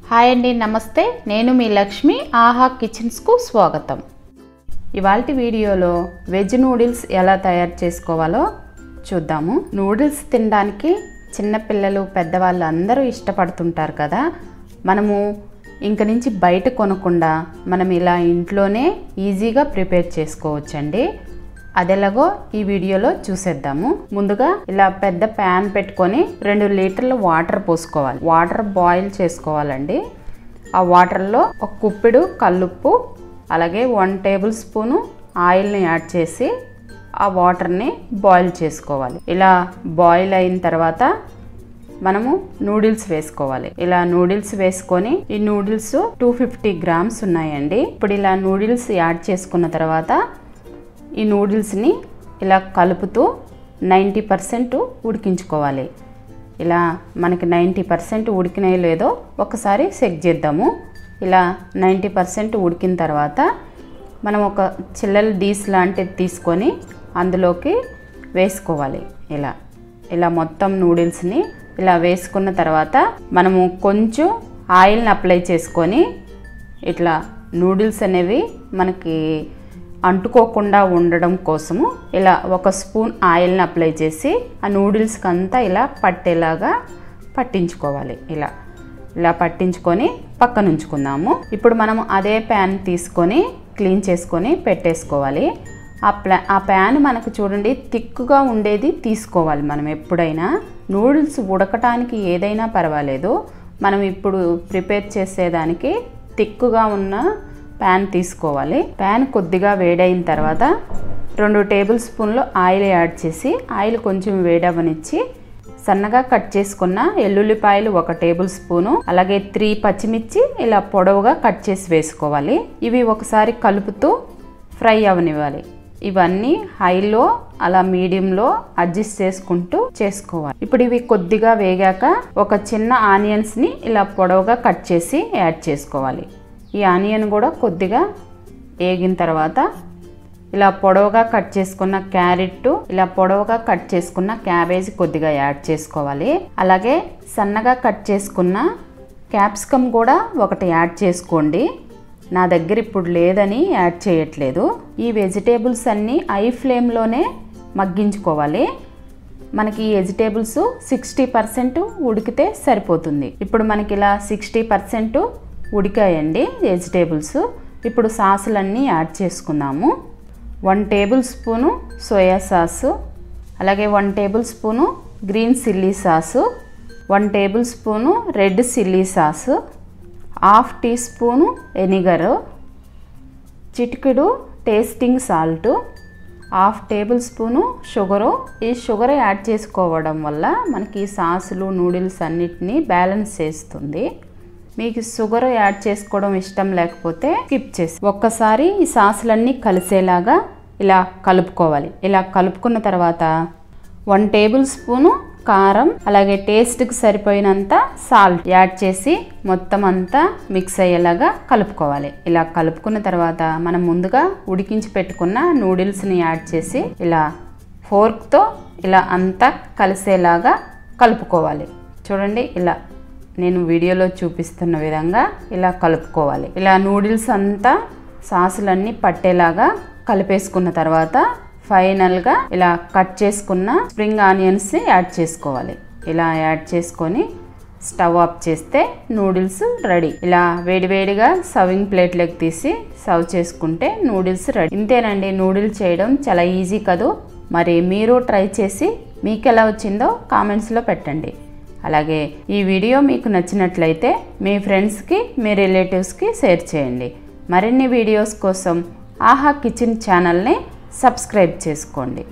hi అండి నమస్తే నేను మీ లక్ష్మి ఆహా కిచెన్స్కు స్వాగతం ఇవాళ వీడియోలో వెజ్ నూడిల్స్ ఎలా తయారు చేసుకోవాలో చూద్దాము నూడిల్స్ తినడానికి చిన్నపిల్లలు పెద్దవాళ్ళు అందరూ ఇష్టపడుతుంటారు కదా మనము ఇంక నుంచి బయట కొనకుండా మనం ఇలా ఇంట్లోనే ఈజీగా ప్రిపేర్ చేసుకోవచ్చండి అదెలాగో ఈ వీడియోలో చూసేద్దాము ముందుగా ఇలా పెద్ద ప్యాన్ పెట్టుకొని రెండు లీటర్ల వాటర్ పోసుకోవాలి వాటర్ బాయిల్ చేసుకోవాలండి ఆ వాటర్లో ఒక కుప్పిడు కల్లుప్పు అలాగే వన్ టేబుల్ స్పూను ఆయిల్ని యాడ్ చేసి ఆ వాటర్ని బాయిల్ చేసుకోవాలి ఇలా బాయిల్ అయిన తర్వాత మనము నూడిల్స్ వేసుకోవాలి ఇలా నూడిల్స్ వేసుకొని ఈ నూడిల్స్ టూ ఫిఫ్టీ గ్రామ్స్ ఉన్నాయండి ఇప్పుడు ఇలా నూడిల్స్ యాడ్ చేసుకున్న తర్వాత ఈ నూడిల్స్ని ఇలా కలుపుతూ నైంటీ పర్సెంట్ ఉడికించుకోవాలి ఇలా మనకి నైంటీ పర్సెంట్ ఉడికినాయో లేదో ఒకసారి చెక్ చేద్దాము ఇలా నైంటీ పర్సెంట్ ఉడికిన తర్వాత మనం ఒక చిల్లల డీస్ లాంటిది తీసుకొని అందులోకి వేసుకోవాలి ఇలా ఇలా మొత్తం నూడిల్స్ని ఇలా వేసుకున్న తర్వాత మనము కొంచెం ఆయిల్ని అప్లై చేసుకొని ఇట్లా నూడిల్స్ అనేవి మనకి అంటుకోకుండా ఉండడం కోసము ఇలా ఒక స్పూన్ ఆయిల్ని అప్లై చేసి ఆ నూడిల్స్కి అంతా ఇలా పట్టేలాగా పట్టించుకోవాలి ఇలా ఇలా పట్టించుకొని పక్కన ఉంచుకుందాము ఇప్పుడు మనం అదే ప్యాన్ తీసుకొని క్లీన్ చేసుకొని పెట్టేసుకోవాలి ఆ ప్లా ఆ ప్యాన్ మనకు చూడండి థిక్గా ఉండేది తీసుకోవాలి మనం ఎప్పుడైనా నూడిల్స్ ఉడకటానికి ఏదైనా పర్వాలేదు మనం ఇప్పుడు ప్రిపేర్ చేసేదానికి థిక్గా ఉన్న ప్యాన్ తీసుకోవాలి ప్యాన్ కొద్దిగా వేడైన తర్వాత రెండు టేబుల్ స్పూన్లు ఆయిల్ యాడ్ చేసి ఆయిల్ కొంచెం వేడవనిచ్చి సన్నగా కట్ చేసుకున్న ఎల్లుల్లిపాయలు ఒక టేబుల్ స్పూను అలాగే త్రీ పచ్చిమిర్చి ఇలా పొడవుగా కట్ చేసి వేసుకోవాలి ఇవి ఒకసారి కలుపుతూ ఫ్రై అవనివ్వాలి ఇవన్నీ హైలో అలా మీడియంలో అడ్జస్ట్ చేసుకుంటూ చేసుకోవాలి ఇప్పుడు ఇవి కొద్దిగా వేగాక ఒక చిన్న ఆనియన్స్ని ఇలా పొడవుగా కట్ చేసి యాడ్ చేసుకోవాలి ఈ ఆనియన్ కూడా కొద్దిగా వేగిన తర్వాత ఇలా పొడవుగా కట్ చేసుకున్న క్యారెట్ ఇలా పొడవుగా కట్ చేసుకున్న క్యాబేజీ కొద్దిగా యాడ్ చేసుకోవాలి అలాగే సన్నగా కట్ చేసుకున్న క్యాప్సికమ్ కూడా ఒకటి యాడ్ చేసుకోండి నా దగ్గర ఇప్పుడు లేదని యాడ్ చేయట్లేదు ఈ వెజిటేబుల్స్ అన్నీ ఐ ఫ్లేమ్లోనే మగ్గించుకోవాలి మనకి ఈ వెజిటేబుల్స్ సిక్స్టీ పర్సెంట్ ఉడికితే సరిపోతుంది ఇప్పుడు మనకి ఇలా సిక్స్టీ పర్సెంట్ ఉడికాయండి వెజిటేబుల్స్ ఇప్పుడు సాసులన్నీ యాడ్ చేసుకుందాము one table tablespoon soya sauce అలాగే one table tablespoon green chilli sauce one table tablespoon red chilli sauce half teaspoon vinegar చిటికెడు tasting salt half tablespoon sugar ఈ sugar add చేసుకోవడం వల్ల మనకి సాసులు నూడిల్స్ అన్నిటినీ balance చేస్తుంది మీకు షుగర్ యాడ్ చేసుకోవడం ఇష్టం లేకపోతే స్కిప్ చేసి ఒక్కసారి ఈ సాసులన్నీ కలిసేలాగా ఇలా కలుపుకోవాలి ఇలా కలుపుకున్న తర్వాత వన్ టేబుల్ స్పూను కారం అలాగే టేస్ట్కి సరిపోయినంత సాల్ట్ యాడ్ చేసి మొత్తం అంతా మిక్స్ అయ్యేలాగా కలుపుకోవాలి ఇలా కలుపుకున్న తర్వాత మనం ముందుగా ఉడికించి పెట్టుకున్న నూడిల్స్ని యాడ్ చేసి ఇలా ఫోర్క్తో ఇలా అంతా కలిసేలాగా కలుపుకోవాలి చూడండి ఇలా నేను వీడియోలో చూపిస్తున్న విధంగా ఇలా కలుపుకోవాలి ఇలా నూడిల్స్ అంతా సాసులన్నీ పట్టేలాగా కలిపేసుకున్న తర్వాత ఫైనల్గా ఇలా కట్ చేసుకున్న స్ప్రింగ్ ఆనియన్స్ యాడ్ చేసుకోవాలి ఇలా యాడ్ చేసుకొని స్టవ్ ఆఫ్ చేస్తే నూడిల్స్ రెడీ ఇలా వేడివేడిగా సర్వింగ్ ప్లేట్లోకి తీసి సర్వ్ చేసుకుంటే నూడిల్స్ రెడీ ఇంతేనండి నూడిల్స్ చేయడం చాలా ఈజీ కదూ మరి మీరు ట్రై చేసి మీకు ఎలా వచ్చిందో కామెంట్స్లో పెట్టండి అలాగే ఈ వీడియో మీకు నచ్చినట్లయితే మీ ఫ్రెండ్స్కి మీ రిలేటివ్స్కి షేర్ చేయండి మరిన్ని వీడియోస్ కోసం ఆహా కిచెన్ ఛానల్ని సబ్స్క్రైబ్ చేసుకోండి